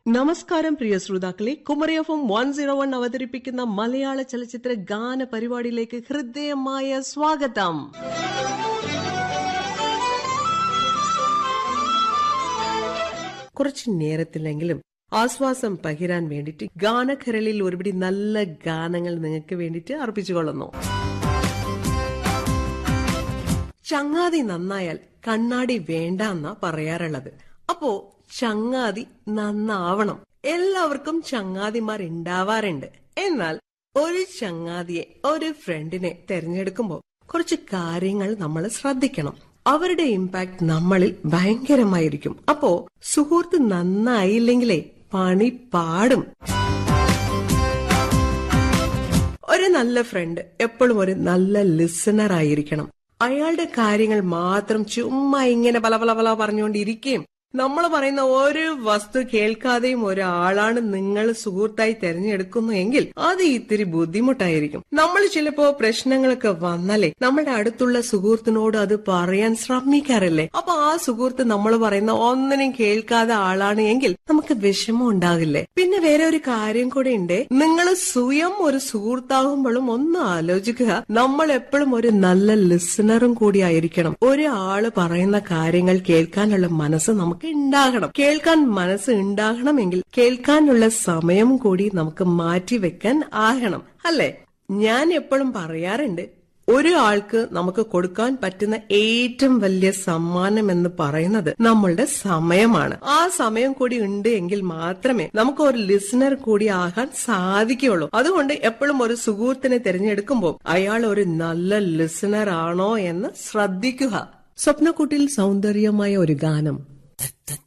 നമസ്കാരം പ്രിയ ശ്രോതാക്കളെ കുമറി F M one zero one അവതരിപ്പിക്കുന്ന മലയാള ചലച്ചിത്ര ഗാന പരിപാടിയിലേക്ക് ഹൃദയമായ സ്വാഗതം കുറച്ചു നേരത്തിലെങ്കിലും ആശ്വാസം പകിരാൻ വേണ്ടിയിട്ട് ഗാനഖരളിൽ ഒരുപിടി നല്ല ഗാനങ്ങൾ നിങ്ങൾക്ക് വേണ്ടിയിട്ട് അർപ്പിച്ചുകൊള്ളുന്നു ചങ്ങാതി നന്നായാൽ കണ്ണാടി വേണ്ട എന്നാ പറയാറുള്ളത് അപ്പോ ചങ്ങാതി നന്നാവണം എല്ലാവർക്കും ചങ്ങാതിമാർ ഉണ്ടാവാറുണ്ട് എന്നാൽ ഒരു ചങ്ങാതിയെ ഒരു ഫ്രണ്ടിനെ തെരഞ്ഞെടുക്കുമ്പോൾ കുറച്ച് കാര്യങ്ങൾ നമ്മൾ ശ്രദ്ധിക്കണം അവരുടെ ഇമ്പാക്ട് നമ്മളിൽ ഭയങ്കരമായിരിക്കും അപ്പോ സുഹൃത്ത് നന്നായില്ലെങ്കിലേ പണി പാടും ഒരു നല്ല ഫ്രണ്ട് എപ്പോഴും ഒരു നല്ല ലിസണർ ആയിരിക്കണം അയാളുടെ കാര്യങ്ങൾ മാത്രം ചുമ്മാ ഇങ്ങനെ പല പല പല പറഞ്ഞുകൊണ്ടിരിക്കുകയും നമ്മൾ പറയുന്ന ഒരു വസ്തു കേൾക്കാതെയും ഒരാളാണ് നിങ്ങൾ സുഹൃത്തായി തെരഞ്ഞെടുക്കുന്നു എങ്കിൽ അത് ഇത്തിരി ബുദ്ധിമുട്ടായിരിക്കും നമ്മൾ ചിലപ്പോ പ്രശ്നങ്ങളൊക്കെ വന്നാലേ നമ്മുടെ അടുത്തുള്ള സുഹൃത്തിനോട് അത് പറയാൻ ശ്രമിക്കാറില്ലേ അപ്പൊ ആ സുഹൃത്ത് നമ്മൾ പറയുന്ന ഒന്നിനും കേൾക്കാതെ ആളാണ് എങ്കിൽ നമുക്ക് വിഷമം ഉണ്ടാകില്ലേ പിന്നെ വേറെ ഒരു കാര്യം കൂടെ ഉണ്ട് നിങ്ങൾ സ്വയം ഒരു സുഹൃത്താകുമ്പോഴും ഒന്ന് ആലോചിക്കുക നമ്മൾ എപ്പോഴും ഒരു നല്ല ലിസണറും കൂടി ആയിരിക്കണം ഒരാള് പറയുന്ന കാര്യങ്ങൾ കേൾക്കാനുള്ള മനസ്സ് നമുക്ക് ഉണ്ടാകണം കേൾക്കാൻ മനസ്സ് ഉണ്ടാകണമെങ്കിൽ കേൾക്കാനുള്ള സമയം കൂടി നമുക്ക് മാറ്റിവെക്കാൻ ആകണം അല്ലെ ഞാൻ എപ്പോഴും പറയാറുണ്ട് ഒരു ആൾക്ക് നമുക്ക് കൊടുക്കാൻ പറ്റുന്ന ഏറ്റവും വലിയ സമ്മാനം എന്ന് പറയുന്നത് നമ്മളുടെ സമയമാണ് ആ സമയം കൂടി ഉണ്ട് എങ്കിൽ മാത്രമേ നമുക്ക് ഒരു ലിസണർ കൂടി ആകാൻ സാധിക്കുകയുള്ളൂ അതുകൊണ്ട് എപ്പോഴും ഒരു സുഹൃത്തിനെ തിരഞ്ഞെടുക്കുമ്പോൾ അയാൾ ഒരു നല്ല ലിസണർ ആണോ എന്ന് ശ്രദ്ധിക്കുക സ്വപ്നക്കൂട്ടിൽ സൗന്ദര്യമായ ഒരു ഗാനം